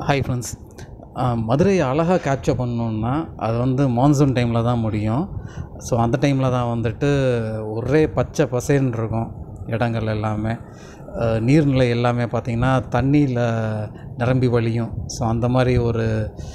hi friends மதுரையை அழகாக capture பண்ணணுன்னா அது வந்து மான்சூன் டைமில் தான் முடியும் ஸோ அந்த டைமில் தான் வந்துட்டு ஒரே பச்சை பசேல்னு இருக்கும் இடங்கள் எல்லாமே அஹ், நீர்நிலை எல்லாமே பார்த்திங்கன்னா தண்ணியில் நிரம்பி வழியும் ஸோ அந்த மாதிரி ஒரு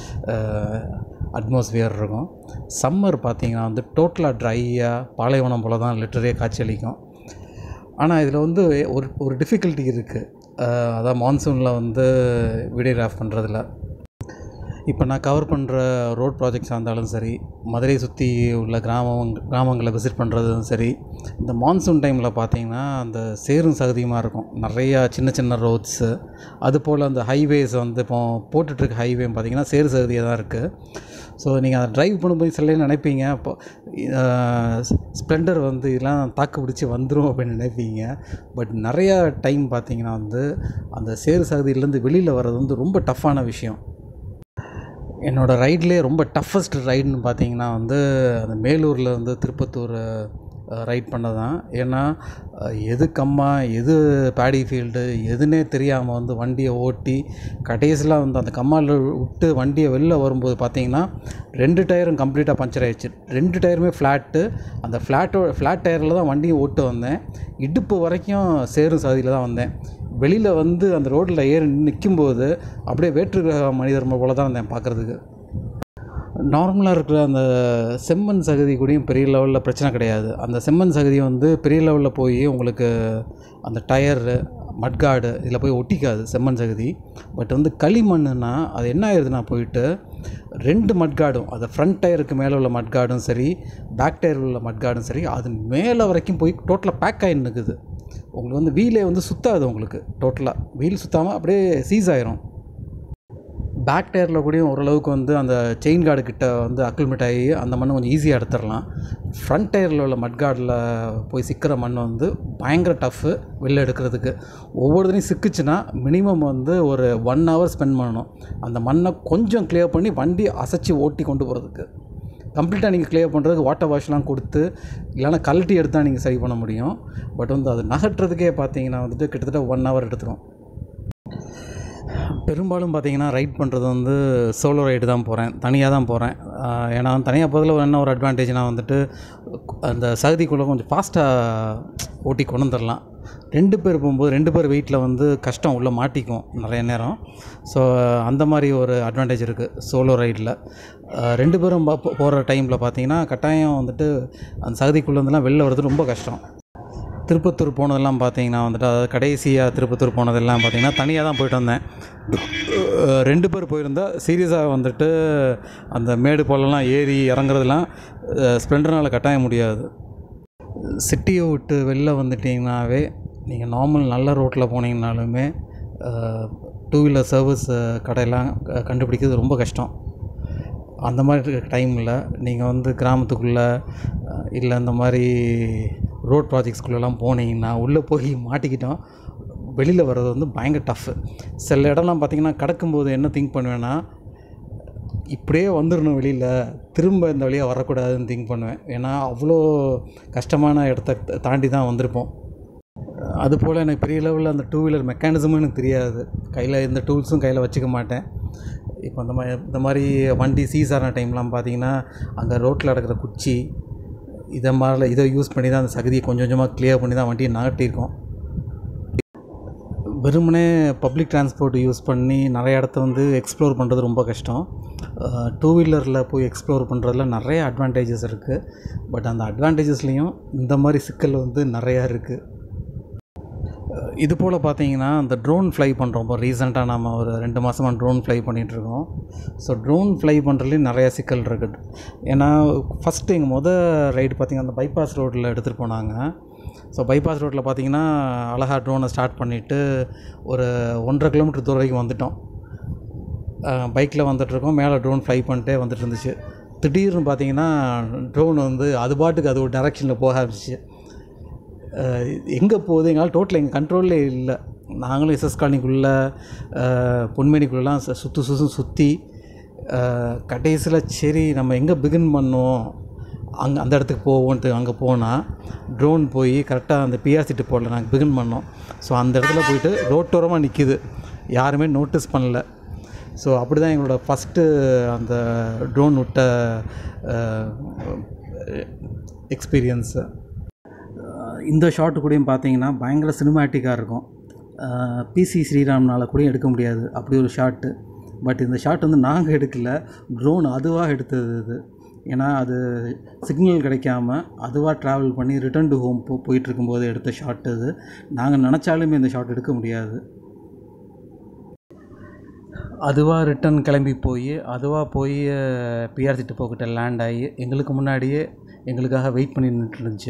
அட்மாஸ்பியர் இருக்கும் சம்மர் பார்த்திங்கன்னா வந்து டோட்டலாக ட்ரையாக பாலைவனம் போல் தான் லிட்டரே காட்சியளிக்கும் ஆனால் இதில் வந்து ஒரு ஒரு டிஃபிகல்ட்டி இருக்குது அதான் மான்சூனில் வந்து வீடியோகிராஃப் பண்ணுறதுல இப்போ நான் கவர் பண்ணுற ரோட் ப்ராஜெக்ட்ஸாக இருந்தாலும் சரி மதுரையை சுற்றி உள்ள கிராமம் கிராமங்களை விசிட் பண்ணுறதும் சரி இந்த மான்சூன் டைமில் பார்த்தீங்கன்னா அந்த சேரும் சகதியுமாக இருக்கும் நிறையா சின்ன சின்ன ரோட்ஸு அதுபோல் அந்த ஹைவேஸ் வந்து இப்போ போட்டுட்ருக்க ஹைவே பார்த்தீங்கன்னா சேரு சகதியாக தான் இருக்குது ஸோ நீங்கள் அதை டிரைவ் பண்ணும்போது சில நேரம் நினைப்பீங்க இப்போ ஸ்ப்ளெண்டர் வந்து இதெல்லாம் தாக்கு பிடிச்சி வந்துடும் அப்படின்னு நினைப்பீங்க பட் நிறையா டைம் பார்த்தீங்கன்னா வந்து அந்த சேரு சகதியிலேருந்து வெளியில் வர்றது வந்து ரொம்ப டஃப்பான விஷயம் என்னோடய ரைட்லேயே ரொம்ப டஃபஸ்ட் ரைடுன்னு பார்த்தீங்கன்னா வந்து அந்த மேலூரில் இருந்து திருப்பத்தூர் ரைட் பண்ணது தான் ஏன்னா அஹ், எது கம்மா எது பேடி ஃபீல்டு எதுனே தெரியாமல் வந்து வண்டியை ஓட்டி கடைசியில் வந்து அந்த கம்மாவில் விட்டு வண்டியை வெளில வரும்போது பார்த்தீங்கன்னா ரெண்டு டயரும் கம்ப்ளீட்டாக பஞ்சர் ஆயிடுச்சு ரெண்டு டயருமே ஃப்ளாட்டு அந்த ஃப்ளாட்டோ ஃப்ளாட் டயரில் தான் வண்டியை ஓட்டு வந்தேன் இடுப்பு வரைக்கும் சேரும் சதியில் தான் வந்தேன் வெளியில் வந்து அந்த ரோட்டில் ஏறி நிற்கும்போது அப்படியே வேற்று கிரக மனிதர் போல தான் இருந்தேன் பார்க்குறதுக்கு நார்மலாக இருக்கிற அந்த செம்மண் சகதி கூடயும் பெரிய லெவலில் பிரச்சனை கிடையாது அந்த செம்மண் சகதி வந்து பெரிய லெவலில் போய் உங்களுக்கு அந்த டயரு மட்காடு இதில் போய் ஒட்டிக்காது செம்மண் சகதி பட் வந்து களிமண்ணுனா அது என்ன ஆயிடுதுன்னா போயிட்டு ரெண்டு மட்காடும் அது ஃப்ரண்ட் டயருக்கு மேலே உள்ள மட்காடும் சரி பேக் டயர் உள்ள மட்காடும் சரி அது மேலே வரைக்கும் போய் டோட்டலாக பேக் ஆகி நிற்குது உங்களுக்கு வந்து வீலே வந்து சுத்தாது உங்களுக்கு டோட்டலாக வீல் சுத்தாமல் அப்படியே சீஸ் ஆயிரும் பேக் டயரில் கூடயும் ஓரளவுக்கு வந்து அந்த செயின் கார்டு கிட்ட வந்து அக்குல்மேட் ஆகி அந்த மண்ணை கொஞ்சம் ஈஸியாக எடுத்துடலாம் ஃப்ரண்ட் டயரில் உள்ள மட் கார்டில் போய் சிக்கிற மண் வந்து பயங்கர டஃப்பு வெளில எடுக்கிறதுக்கு ஒவ்வொருத்தரையும் சிக்குச்சுன்னா மினிமம் வந்து ஒரு ஒன் ஹவர் ஸ்பெண்ட் பண்ணணும் அந்த மண்ணை கொஞ்சம் கிளியர் பண்ணி வண்டி அசைச்சு ஓட்டி கொண்டு போகிறதுக்கு கம்ப்ளீட்டாக நீங்கள் கிளியர் பண்ணுறதுக்கு வாட்டர் வாஷ்லாம் கொடுத்து இல்லைன்னா கழட்டி எடுத்தால் நீங்கள் சரி பண்ண முடியும் பட் வந்து அது நகட்டுறதுக்கே பார்த்தீங்கன்னா வந்துட்டு கிட்டத்தட்ட ஒன் ஹவர் எடுத்துரும் பெரும்பாலும் பார்த்தீங்கன்னா ரைட் பண்ணுறது வந்து சோலோ ரைடு தான் போகிறேன் தனியாக தான் போகிறேன் ஏன்னா தனியாக போகிறதுல என்ன ஒரு அட்வான்டேஜ்னால் வந்துட்டு அந்த சகதிக்குள்ளே கொஞ்சம் ஃபாஸ்ட்டாக ஓட்டி கொண்டு வந்துடலாம் ரெண்டு பேர் போகும்போது ரெண்டு பேர் வெயிட்டில் வந்து கஷ்டம் உள்ளே மாட்டிக்கும் நிறைய நேரம் ஸோ அந்த மாதிரி ஒரு அட்வான்டேஜ் இருக்குது சோலோ ரைடில் ரெண்டு பேரும் போகிற டைமில் பார்த்தீங்கன்னா கட்டாயம் வந்துட்டு அந்த சகதிக்குள்ளேருந்துலாம் வெளில வர்றது ரொம்ப கஷ்டம் திருப்பத்தூர் போனதெல்லாம் பார்த்தீங்கன்னா வந்துட்டு அதாவது கடைசியாக திருப்பத்தூர் போனதெல்லாம் பார்த்தீங்கன்னா தனியாக தான் போயிட்டு வந்தேன் அஹ் ரெண்டு பேர் போயிருந்தா சீரியஸாக வந்துட்டு அந்த மேடு போலலாம் ஏறி இறங்குறதுலாம் ஸ்ப்ளெண்டர்னால் கட்டாய முடியாது சிட்டியை விட்டு வெளில வந்துட்டிங்கனாவே நீங்கள் நார்மல் நல்ல ரோட்டில் போனீங்கனாலுமே டூ வீலர் சர்வீஸ் கடையெல்லாம் க- கண்டுபிடிக்கிறது ரொம்ப கஷ்டம் அந்த மாதிரி இருக்க டைமில் நீங்கள் வந்து கிராமத்துக்குள்ளே இல்லை இந்த மாதிரி ரோட் ப்ராஜெக்ட்ஸ்குள்ளெல்லாம் போனீங்கன்னா உள்ளே போய் மாட்டிக்கிட்டோம் வெளியில் வர்றது வந்து பயங்கர டஃப்பு சில இடம்லாம் பார்த்தீங்கன்னா கடக்கும்போது என்ன திங்க் பண்ணுவேன்னா இப்படியே வந்துடணும் வெளியில் திரும்ப இந்த வழியாக வரக்கூடாதுன்னு திங்க் பண்ணுவேன் ஏன்னா அவ்வளோ கஷ்டமான இடத்த தாண்டி தான் வந்திருப்போம் அதுபோல் எனக்கு பெரிய லெவலில் அந்த டூ வீலர் மெக்கானிசமும் எனக்கு தெரியாது கையில் எந்த டூல்ஸும் கையில் வச்சுக்க மாட்டேன் இப்போ இந்த மாதிரி இந்த மாதிரி வண்டி சீஸ் ஆன டைம்லாம் பார்த்தீங்கன்னா அங்கே ரோட்டில் கிடக்கிற குச்சி இதை மாதிரில இதை யூஸ் பண்ணி தான் அந்த சகதியை கொஞ்சம் கொஞ்சமாக கிளியர் பண்ணி தான் வண்டியை நகட்டியிருக்கோம் வெறுமனே பப்ளிக் டிரான்ஸ்போர்ட் யூஸ் பண்ணி நிறைய இடத்த வந்து எக்ஸ்ப்ளோர் பண்ணுறது ரொம்ப கஷ்டம் டூ வீலரில் போய் எக்ஸ்ப்ளோர் பண்ணுறதுல நிறைய அட்வான்டேஜஸ் இருக்குது பட் அந்த அட்வான்டேஜஸ்லேயும் இந்த மாதிரி சிக்கல் வந்து நிறையா இருக்குது இது போல் பார்த்தீங்கன்னா அந்த ட்ரோன் ஃப்ளை பண்ணுறோம் இப்போ ரீசெண்டாக நம்ம ஒரு ரெண்டு மாதமாக ட்ரோன் ஃப்ளை பண்ணிகிட்ருக்கோம் ஸோ ட்ரோன் ஃப்ளை பண்ணுறதுலேயும் நிறையா சிக்கல் இருக்குது ஏன்னா ஃபஸ்ட்டு எங்கள் மொதல் ரைடு பார்த்திங்கன்னா அந்த பைபாஸ் ரோட்டில் எடுத்துகிட்டு போனாங்க ஸோ பைபாஸ் ரோட்டில் பார்த்தீங்கன்னா அழகாக ட்ரோனை ஸ்டார்ட் பண்ணிவிட்டு ஒரு ஒன்றரை கிலோமீட்டர் தூரம் வரைக்கும் வந்துட்டோம் பைக்கில் வந்துட்டுருக்கோம் மேலே ட்ரோன் ஃப்ளை பண்ணிட்டே வந்துட்டு இருந்துச்சு திடீர்னு பார்த்தீங்கன்னா ட்ரோன் வந்து அது பாட்டுக்கு அது ஒரு டேரெக்ஷனில் போக ஆரம்பிச்சிச்சு எங்கே போகுது எங்களால் டோட்டல் எங்கள் கண்ட்ரோல்லே இல்லை நாங்களும் எஸ்எஸ் காலனிக்குள்ளே பொன்மேனிக்குள்ளெலாம் சுற்று சுற்று சுற்றி கடைசியில் சரி நம்ம எங்கே பிகின் பண்ணோம் அங்கே அந்த இடத்துக்கு போவோன்ட்டு அங்கே போனால் ட்ரோன் போய் கரெக்டாக அந்த பிஆர் சீட்டு போடல நாங்கள் பிகின் பண்ணோம் ஸோ அந்த இடத்துல போயிட்டு ரோட்டோரமாக நிற்கிது யாருமே நோட்டீஸ் பண்ணல ஸோ அப்படி தான் எங்களோட ஃபஸ்ட்டு அந்த ட்ரோன் விட்ட எக்ஸ்பீரியன்ஸு இந்த ஷாட்டு கூடயும் பார்த்தீங்கன்னா பயங்கர சினிமேட்டிக்காக இருக்கும் பிசி ஸ்ரீராம்னால் கூட எடுக்க முடியாது அப்படி ஒரு ஷாட்டு பட் இந்த ஷாட் வந்து நாங்கள் எடுக்கல ட்ரோன் அதுவாக எடுத்தது இது ஏன்னா அது சிக்னல் கிடைக்காம அதுவாக ட்ராவல் பண்ணி ரிட்டர்ன் டு ஹோம் போ போயிட்டு இருக்கும்போது எடுத்த ஷாட் இது நாங்கள் நினச்சாலுமே இந்த ஷாட் எடுக்க முடியாது அதுவாக ரிட்டன் கிளம்பி போய் அதுவாக போய் பிஆர்சி டிப்போக்கிட்ட லேண்ட் ஆகி எங்களுக்கு முன்னாடியே எங்களுக்காக வெயிட் பண்ணி நின்றுட்டு இருந்துச்சு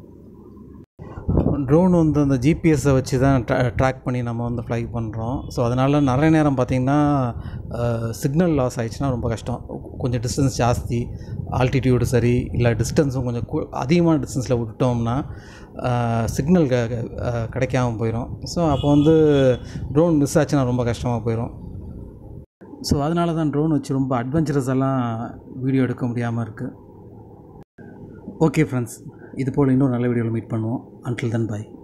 ட்ரோன் வந்து அந்த ஜிபிஎஸ்ஸை வச்சு தான் ட்ரா ட்ராக் பண்ணி நம்ம வந்து ஃப்ளை பண்ணுறோம் ஸோ அதனால் நிறைய நேரம் பார்த்திங்கன்னா சிக்னல் லாஸ் ஆயிடுச்சுன்னா ரொம்ப கஷ்டம் கொஞ்சம் டிஸ்டன்ஸ் ஜாஸ்தி ஆல்டிடியூடு சரி இல்லை டிஸ்டன்ஸும் கொஞ்சம் கூ அதிகமான டிஸ்டன்ஸில் விட்டுட்டோம்னா சிக்னல் க க- கிடைக்காம போயிடும் ஸோ அப்போ வந்து ட்ரோன் மிஸ் ஆச்சுன்னா ரொம்ப கஷ்டமாக போயிடும் ஸோ அதனால தான் ட்ரோன் வச்சு ரொம்ப அட்வென்ச்சரஸ் எல்லாம் வீடியோ எடுக்க முடியாமல் இருக்குது ஓகே ஃப்ரெண்ட்ஸ் இது போல் இன்னொரு நல்ல வீடியோவில் மீட் பண்ணுவோம் அன்டில் தென் பை